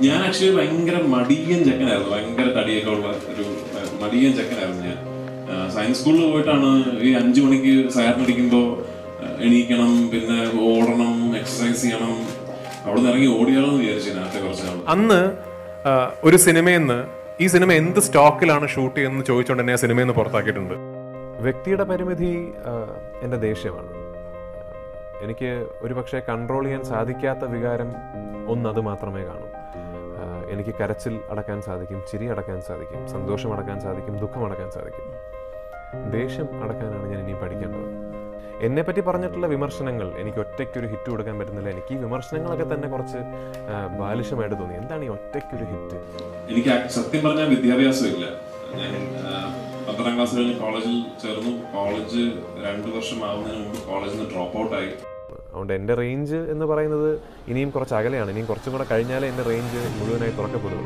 ഞാൻ ആക്ച്വലി ഭയങ്കര മടിയൻ ചെക്കനായിരുന്നു ഭയങ്കര തടിയൊക്കെ ഉള്ള ഒരു അഹ്, മടിയൻ ചെക്കനായിരുന്നു ഞാൻ ആഹ്, സയൻസ് സ്കൂളിൽ പോയിട്ടാണ് ഈ അഞ്ചു മണിക്ക് സയറിനടിക്കുമ്പോൾ എണീക്കണം പിന്നെ ഓടണം എക്സസൈസ് ചെയ്യണം അവിടെ നിന്ന് ഇറങ്ങി ഓടിയാലോ എന്ന് വിചാരിച്ചു നേരത്തെ കുറച്ച് നാൾ അന്ന് ആ, ഒരു സിനിമയിൽ നിന്ന് ഈ സിനിമ എന്ത് സ്റ്റോക്കിലാണ് ഷൂട്ട് ചെയ്യുന്നത് ചോദിച്ചുകൊണ്ട് എന്നെ ആ സിനിമയിൽ നിന്ന് പുറത്താക്കിയിട്ടുണ്ട് വ്യക്തിയുടെ പരിമിതി ആ, എൻ്റെ ദേഷ്യമാണ് എനിക്ക് ഒരുപക്ഷെ കൺട്രോൾ ചെയ്യാൻ സാധിക്കാത്ത വികാരം ഒന്ന് അത് മാത്രമേ കാണൂ ആ, എനിക്ക് കരച്ചിൽ അടക്കാൻ സാധിക്കും ചിരി അടക്കാൻ സാധിക്കും സന്തോഷം അടക്കാൻ സാധിക്കും ദുഃഖം അടക്കാൻ സാധിക്കും ദേഷ്യം അടക്കാനാണ് ഞാൻ ഇനി പഠിക്കേണ്ടത് എന്നെ പറ്റി പറഞ്ഞിട്ടുള്ള വിമർശനങ്ങൾ എനിക്ക് ഒറ്റയ്ക്കൊരു ഹിറ്റ് കൊടുക്കാൻ പറ്റുന്നില്ല എനിക്ക് ഈ വിമർശനങ്ങളൊക്കെ തന്നെ കുറച്ച് ആ, ബാലിശമായിട്ട് തോന്നി എന്താണ് ഈ ഒറ്റയ്ക്കൊരു ഹിറ്റ് എനിക്ക് ആ- സത്യം പറഞ്ഞാൽ വിദ്യാഭ്യാസം ഇല്ല ഞാൻ ആഹ്, പന്ത്രണ്ടാം ക്ലാസ് കഴിഞ്ഞ് കോളേജിൽ ചേർന്നു കോളേജ് രണ്ടു വർഷം ആവുന്നതിന് മുമ്പ് കോളേജിൽ നിന്ന് ഡ്രോപ്പ് ഔട്ട് ആയി അതുകൊണ്ട് എൻ്റെ റേഞ്ച് എന്ന് പറയുന്നത് ഇനിയും കുറച്ച് അകലെയാണ് ഇനിയും കുറച്ചും കൂടെ കഴിഞ്ഞാലേ എൻ്റെ റേഞ്ച് മുഴുവനായി തുറക്കപ്പെടുള്ളൂ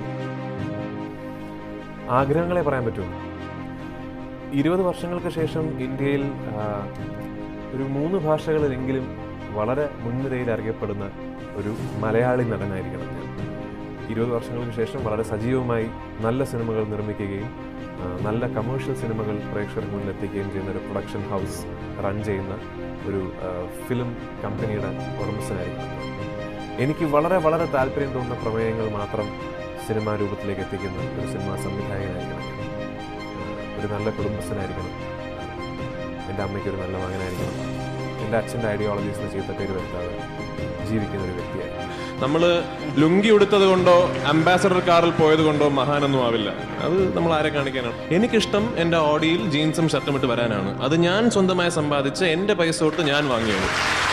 ആഗ്രഹങ്ങളെ പറയാൻ പറ്റുമോ ഇരുപത് വർഷങ്ങൾക്ക് ശേഷം ഇന്ത്യയിൽ ആ, ഒരു മൂന്ന് ഭാഷകളിലെങ്കിലും വളരെ മുൻനിരയിൽ അറിയപ്പെടുന്ന ഒരു മലയാളി നടനായിരിക്കണം ഞാൻ ഇരുപത് വർഷങ്ങൾക്ക് ശേഷം വളരെ സജീവമായി നല്ല സിനിമകൾ നിർമ്മിക്കുകയും ആ, നല്ല കമേഴ്ഷ്യൽ സിനിമകൾ പ്രേക്ഷകർക്ക് മുന്നിൽ എത്തിക്കുകയും ചെയ്യുന്ന ഒരു പ്രൊഡക്ഷൻ ഹൗസ് റൺ ചെയ്യുന്ന ഒരു ആ, ഫിലിം കമ്പനിയുടെ ഉടമസ്ഥനായിരിക്കണം എനിക്ക് വളരെ വളരെ താല്പര്യം തോന്നുന്ന പ്രമേയങ്ങൾ മാത്രം സിനിമാ രൂപത്തിലേക്ക് എത്തിക്കുന്ന ഒരു സിനിമാ സംവിധായകനായിരിക്കണം ഞാൻ ആ, ഒരു നല്ല കുടുംബസ്ഥനായിരിക്കണം എൻ്റെ അമ്മയ്ക്ക് ഒരു നല്ല മകനായിരിക്കണം എൻ്റെ അച്ഛൻ്റെ ഐഡിയോളജീസിന് ചീത്ത പേര് വരുത്താതെ ജീവിക്കുന്ന ഒരു വ്യക്തിയായിരിക്കും നമ്മൾ ലുങ്കി ഉടുത്തത് കൊണ്ടോ അംബാസഡർ കാറിൽ പോയത് കൊണ്ടോ മഹാനൊന്നും ആവില്ല അത് നമ്മൾ ആരെ കാണിക്കാനാണ് എനിക്കിഷ്ടം എൻ്റെ ഓഡിയിൽ ജീൻസും ഷർട്ടും ഇട്ട് വരാനാണ് അത് ഞാൻ സ്വന്തമായി സമ്പാദിച്ച് എൻ്റെ പൈസ തൊട്ട് ഞാൻ വാങ്ങിയത്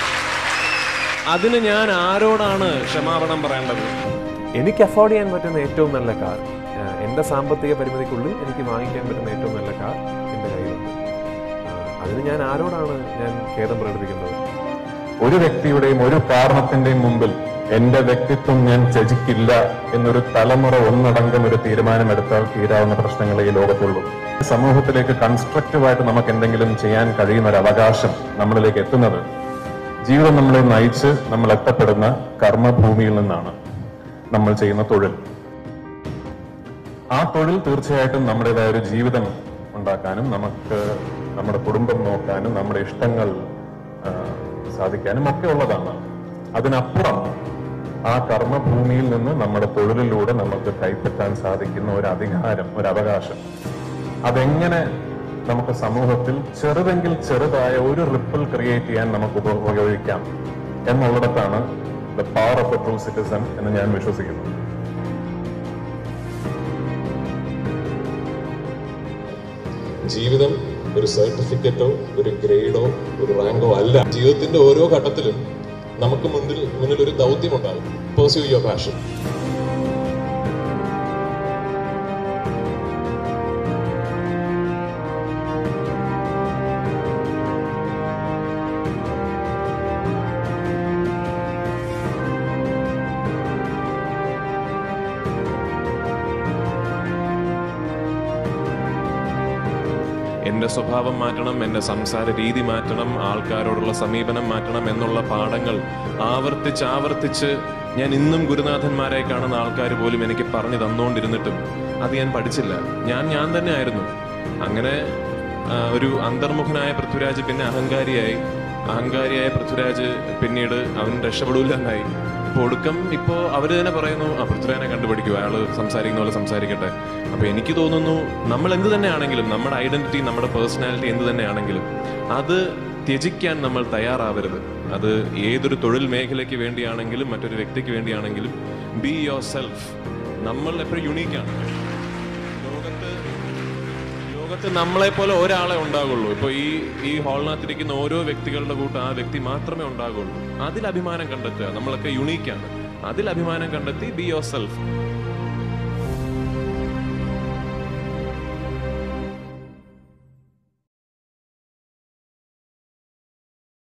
അതിന് ഞാൻ ആരോടാണ് ക്ഷമാപണം പറയേണ്ടത് എനിക്ക് അഫോർഡ് ചെയ്യാൻ പറ്റുന്ന ഏറ്റവും നല്ല കാർ ആ, എൻ്റെ സാമ്പത്തിക പരിമിതിക്കുള്ളിൽ എനിക്ക് വാങ്ങിക്കാൻ പറ്റുന്ന ഏറ്റവും നല്ല കാർ എൻ്റെ കയ്യിലുണ്ട് ആ, അതിന് ഞാൻ ആരോടാണ് ഞാൻ ഖേദം പ്രകടിപ്പിക്കേണ്ടത് ഒരു വ്യക്തിയുടെയും ഒരു കാരണത്തിന്റെയും മുമ്പിൽ എന്റെ വ്യക്തിത്വം ഞാൻ ത്യജിക്കില്ല എന്നൊരു തലമുറ ഒന്നടങ്കം ഒരു തീരുമാനമെടുത്താൽ തീരാവുന്ന പ്രശ്നങ്ങളെ ഈ ലോകത്തുള്ളൂ സമൂഹത്തിലേക്ക് കൺസ്ട്രക്റ്റീവായിട്ട് നമുക്ക് എന്തെങ്കിലും ചെയ്യാൻ കഴിയുന്ന ഒരു അവകാശം നമ്മളിലേക്ക് എത്തുന്നത് ജീവിതം നമ്മളെ നയിച്ച് നമ്മൾ എത്തപ്പെടുന്ന കർമ്മഭൂമിയിൽ നിന്നാണ് നമ്മൾ ചെയ്യുന്ന തൊഴിൽ ആ തൊഴിൽ തീർച്ചയായിട്ടും നമ്മുടേതായ ഒരു ജീവിതം ഉണ്ടാക്കാനും നമുക്ക് നമ്മുടെ കുടുംബം നോക്കാനും നമ്മുടെ ഇഷ്ടങ്ങൾ ആ, സാധിക്കാനും ഒക്കെ ഉള്ളതാണ് അതിനപ്പുറം ആ കർമ്മഭൂമിയിൽ നിന്ന് നമ്മുടെ തൊഴിലിലൂടെ നമുക്ക് കൈപ്പറ്റാൻ സാധിക്കുന്ന ഒരു അധികാരം ഒരു അവകാശം അതെങ്ങനെ നമുക്ക് സമൂഹത്തിൽ ചെറുതെങ്കിൽ ചെറുതായ ഒരു റിപ്പിൾ ക്രിയേറ്റ് ചെയ്യാൻ നമുക്ക് ഉപ- ഉപയോഗിക്കാം എന്നുള്ളിടത്താണ് the power of a true citizen എന്ന് ഞാൻ വിശ്വസിക്കുന്നു ജീവിതം ഒരു സർട്ടിഫിക്കറ്റോ ഒരു ഗ്രേഡോ ഒരു റാങ്കോ അല്ല ജീവിതത്തിന്റെ ഓരോ ഘട്ടത്തിലും നമുക്ക് മുന്നിൽ മുന്നിൽ ഒരു ദൗത്യമുണ്ടാകും പേഴ്സ്യൂ യുവർ പാഷൻ എൻ്റെ സ്വഭാവം മാറ്റണം എൻ്റെ സംസാര രീതി മാറ്റണം ആൾക്കാരോടുള്ള സമീപനം മാറ്റണം എന്നുള്ള പാഠങ്ങൾ ആവർത്തിച്ച് ആവർത്തിച്ച് ഞാൻ ഇന്നും ഗുരുനാഥന്മാരെ കാണുന്ന ആൾക്കാർ പോലും എനിക്ക് പറഞ്ഞു തന്നുകൊണ്ടിരുന്നിട്ടും അത് ഞാൻ പഠിച്ചില്ല ഞാൻ ഞാൻ തന്നെ ആയിരുന്നു അങ്ങനെ ആ, ഒരു അന്തർമുഖനായ പൃഥ്വിരാജ് പിന്നെ അഹങ്കാരിയായി അഹങ്കാരിയായ പൃഥ്വിരാജ് പിന്നീട് അവൻ രക്ഷപ്പെടൂല എന്നായി ഇപ്പൊ ഒടുക്കം ഇപ്പോ അവര് തന്നെ പറയുന്നു ആ പൃഥ്വിരാജിനെ കണ്ടുപിടിക്കൂ അയാള് സംസാരിക്കുന്ന പോലെ സംസാരിക്കട്ടെ അപ്പൊ എനിക്ക് തോന്നുന്നു നമ്മൾ എന്ത് തന്നെയാണെങ്കിലും നമ്മുടെ ഐഡന്റിറ്റി നമ്മുടെ പേഴ്സണാലിറ്റി എന്ത് തന്നെയാണെങ്കിലും അത് ത്യജിക്കാൻ നമ്മൾ തയ്യാറാവരുത് അത് ഏതൊരു തൊഴിൽ മേഖലയ്ക്ക് വേണ്ടിയാണെങ്കിലും മറ്റൊരു വ്യക്തിക്ക് വേണ്ടിയാണെങ്കിലും ബി യോർ സെൽഫ് നമ്മൾ എപ്പോഴും യുണീക്കാണ് ലോകത്ത് ലോകത്ത് നമ്മളെ പോലെ ഒരാളെ ഉണ്ടാകുള്ളൂ ഇപ്പൊ ഈ ഈ ഹാളിനകത്തിരിക്കുന്ന ഓരോ വ്യക്തികളുടെ കൂട്ട് ആ വ്യക്തി മാത്രമേ ഉണ്ടാകുള്ളൂ അതിൽ അഭിമാനം കണ്ടെത്തുക നമ്മളൊക്കെ യുണീക്കാണ് അതിൽ അഭിമാനം കണ്ടെത്തി ബി യോർ സെൽഫ്